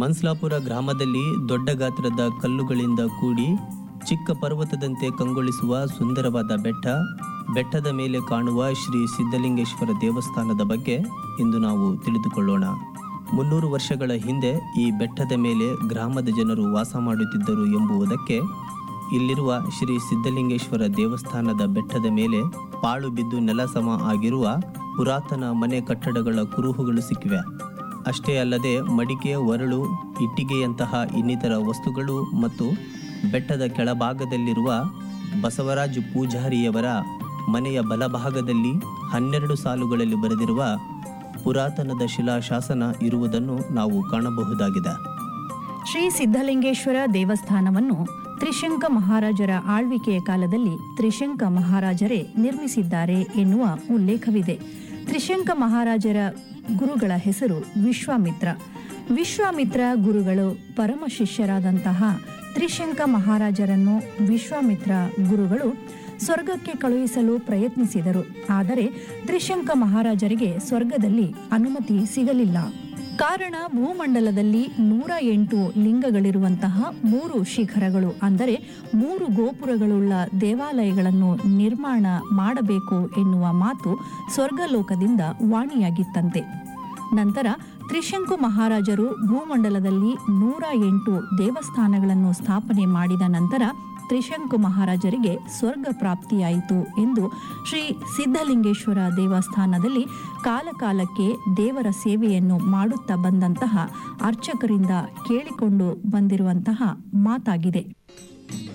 ಮನ್ಸ್ಲಾಪುರ ಗ್ರಾಮದಲ್ಲಿ ದೊಡ್ಡ ಗಾತ್ರದ ಕಲ್ಲುಗಳಿಂದ ಕೂಡಿ ಚಿಕ್ಕ ಪರ್ವತದಂತೆ ಕಂಗೊಳಿಸುವ ಸುಂದರವಾದ ಬೆಟ್ಟ ಬೆಟ್ಟದ ಮೇಲೆ ಕಾಣುವ ಶ್ರೀ ಸಿದ್ಧಲಿಂಗೇಶ್ವರ ದೇವಸ್ಥಾನದ ಬಗ್ಗೆ ಇಂದು ನಾವು ತಿಳಿದುಕೊಳ್ಳೋಣ ಮುನ್ನೂರು ವರ್ಷಗಳ ಹಿಂದೆ ಈ ಬೆಟ್ಟದ ಮೇಲೆ ಗ್ರಾಮದ ಜನರು ವಾಸ ಮಾಡುತ್ತಿದ್ದರು ಎಂಬುವುದಕ್ಕೆ ಇಲ್ಲಿರುವ ಶ್ರೀ ಸಿದ್ಧಲಿಂಗೇಶ್ವರ ದೇವಸ್ಥಾನದ ಬೆಟ್ಟದ ಮೇಲೆ ಪಾಳು ಬಿದ್ದು ನೆಲಸಮ ಆಗಿರುವ ಪುರಾತನ ಮನೆ ಕಟ್ಟಡಗಳ ಕುರುಹುಗಳು ಸಿಕ್ಕಿವೆ ಅಷ್ಟೇ ಅಲ್ಲದೆ ಮಡಿಕೆ ಒರಳು ಇಟ್ಟಿಗೆಯಂತಹ ಇನ್ನಿತರ ವಸ್ತುಗಳು ಮತ್ತು ಬೆಟ್ಟದ ಕೆಳಭಾಗದಲ್ಲಿರುವ ಬಸವರಾಜು ಪೂಜಾರಿಯವರ ಮನೆಯ ಬಲಭಾಗದಲ್ಲಿ ಹನ್ನೆರಡು ಸಾಲುಗಳಲ್ಲಿ ಬರೆದಿರುವ ಪುರಾತನದ ಶಿಲಾಶಾಸನ ಇರುವುದನ್ನು ನಾವು ಕಾಣಬಹುದಾಗಿದೆ ಶ್ರೀ ಸಿದ್ಧಲಿಂಗೇಶ್ವರ ದೇವಸ್ಥಾನವನ್ನು ತ್ರಿಶಂಕ ಮಹಾರಾಜರ ಆಳ್ವಿಕೆಯ ಕಾಲದಲ್ಲಿ ತ್ರಿಶಂಕ ಮಹಾರಾಜರೇ ನಿರ್ಮಿಸಿದ್ದಾರೆ ಎನ್ನುವ ಉಲ್ಲೇಖವಿದೆ ತ್ರಿಶಂಕ ಮಹಾರಾಜರ ಗುರುಗಳ ಹೆಸರು ವಿಶ್ವಾಮಿತ್ರ ವಿಶ್ವಾಮಿತ್ರ ಗುರುಗಳು ಪರಮ ಶಿಷ್ಯರಾದಂತಹ ತ್ರಿಶಂಕ ಮಹಾರಾಜರನ್ನು ವಿಶ್ವಾಮಿತ್ರ ಗುರುಗಳು ಸ್ವರ್ಗಕ್ಕೆ ಕಳುಹಿಸಲು ಪ್ರಯತ್ನಿಸಿದರು ಆದರೆ ತ್ರಿಶಂಕ ಮಹಾರಾಜರಿಗೆ ಸ್ವರ್ಗದಲ್ಲಿ ಅನುಮತಿ ಸಿಗಲಿಲ್ಲ ಕಾರಣ ಭೂಮಂಡಲದಲ್ಲಿ ನೂರ ಎಂಟು ಲಿಂಗಗಳಿರುವಂತಹ ಮೂರು ಶಿಖರಗಳು ಅಂದರೆ ಮೂರು ಗೋಪುರಗಳುಳ್ಳ ದೇವಾಲಯಗಳನ್ನು ನಿರ್ಮಾಣ ಮಾಡಬೇಕು ಎನ್ನುವ ಮಾತು ಸ್ವರ್ಗಲೋಕದಿಂದ ವಾಣಿಯಾಗಿತ್ತಂತೆ ನಂತರ ತ್ರಿಶಂಕು ಮಹಾರಾಜರು ಭೂಮಂಡಲದಲ್ಲಿ ನೂರ ಎಂಟು ದೇವಸ್ಥಾನಗಳನ್ನು ಸ್ಥಾಪನೆ ಮಾಡಿದ ನಂತರ ತ್ರಿಶಂಕು ಮಹಾರಾಜರಿಗೆ ಸ್ವರ್ಗ ಪ್ರಾಪ್ತಿಯಾಯಿತು ಎಂದು ಶ್ರೀ ಸಿದ್ಧಲಿಂಗೇಶ್ವರ ದೇವಸ್ಥಾನದಲ್ಲಿ ಕಾಲಕಾಲಕ್ಕೆ ದೇವರ ಸೇವೆಯನ್ನು ಮಾಡುತ್ತಾ ಬಂದಂತಹ ಅರ್ಚಕರಿಂದ ಕೇಳಿಕೊಂಡು ಬಂದಿರುವಂತಹ ಮಾತಾಗಿದೆ